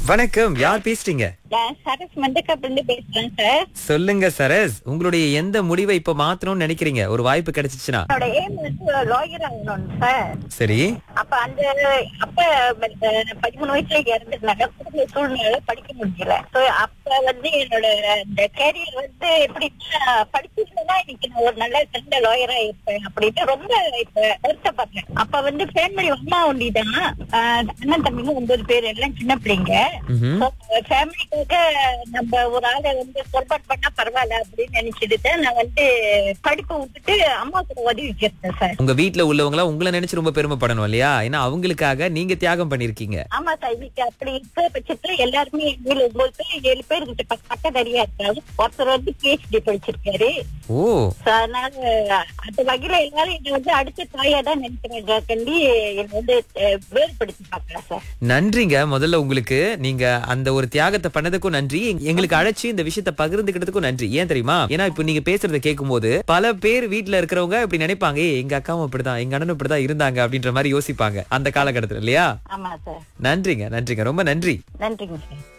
வணக்கம் யார் பேசுறீங்க நான் சரஸ் மண்டக்காப்பிலிருந்து பேசுறேன் சார் சொல்லுங்க சரஸ் உங்களுடைய எந்த முடிவை இப்ப மாத்தணும்னு நினைக்கிறீங்க ஒரு வாய்ப்பு கிடைச்சிச்சுன்னா என்னோட ஏம் வந்து லாயர் ஆகணும் சார் சரி அப்ப அந்த அப்ப அஹ், பதிமூணு வயசுல இறந்ததுனால குடும்ப சூழ்நிலை படிக்க முடியல So, அப்ப வந்து என்னோட இந்த கேரியர் வந்து எப்படின்னா படிச்சிருந்தா இன்னைக்கு நான் ஒரு நல்ல சிறந்த லாயரா இருப்பேன் அப்படின்னு ரொம்ப இப்ப வருத்தப்படுறேன் அப்ப வந்து ஃபேமிலி அம்மா ஒண்டிதான் அண்ணன் தம்பிங்க ஒன்பது பேர் எல்லாம் சின்ன பிள்ளைங்க ம்ஹும். ஃபேமிலிக்காக நம்ம ஒரு ஆளை வந்து சப்போர்ட் பண்ணா பரவாயில்ல அப்படின்னு நினைச்சிட்டு தான் நான் வந்து படிப்பை விட்டுட்டு அம்மா கூட உதவி கேட்டேன் சார் உங்க வீட்ல உள்ளவங்களா உங்களை நினைச்சு ரொம்ப பெருமைப்படணும் இல்லையா ஏன்னா அவங்களுக்காக நீங்க தியாகம் பண்ணிருக்கீங்க ஆமா சார் இன்னைக்கு அப்படி இருக்கிற பட்சத்துல எல்லாருமே எங்க வீட்டுல ஒன்பது பேர் ஏழு பேர் கிட்ட பக்கத்தறியா இருக்காரு ஒருத்தர் வந்து பிஹெச்டி படிச்சிருக்காரு ஓ So, அதனால அந்த வகையில எல்லாரும் என்ன வந்து அடுத்த தாயா தான் நினைக்கிறாங்க கண்டி என்னை வந்து அஹ், வேறுபடுத்தி பார்க்கலாம் சார் நன்றிங்க முதல்ல உங்களுக்கு நீங்க அந்த ஒரு தியாகத்தை பண்ணதுக்கும் நன்றி எங்க- எங்களுக்கு அழைச்சு இந்த விஷயத்தை பகிர்ந்துக்கிட்டதுக்கும் நன்றி ஏன் தெரியுமா ஏன்னா இப்போ நீங்க பேசுறத கேட்கும்போது பல பேர் வீட்ல இருக்கிறவங்க இப்படி நினைப்பாங்க "ஏய், எங்க அக்காவும் இப்படிதான் எங்க அண்ணனும் இப்படிதான் இருந்தாங்க அப்படின்ற மாதிரி யோசிப்பாங்க அந்த காலகட்டத்துல இல்லையா ஆமா சார் நன்றிங்க நன்றிங்க ரொம்ப நன்றி நன்றிங்க சார்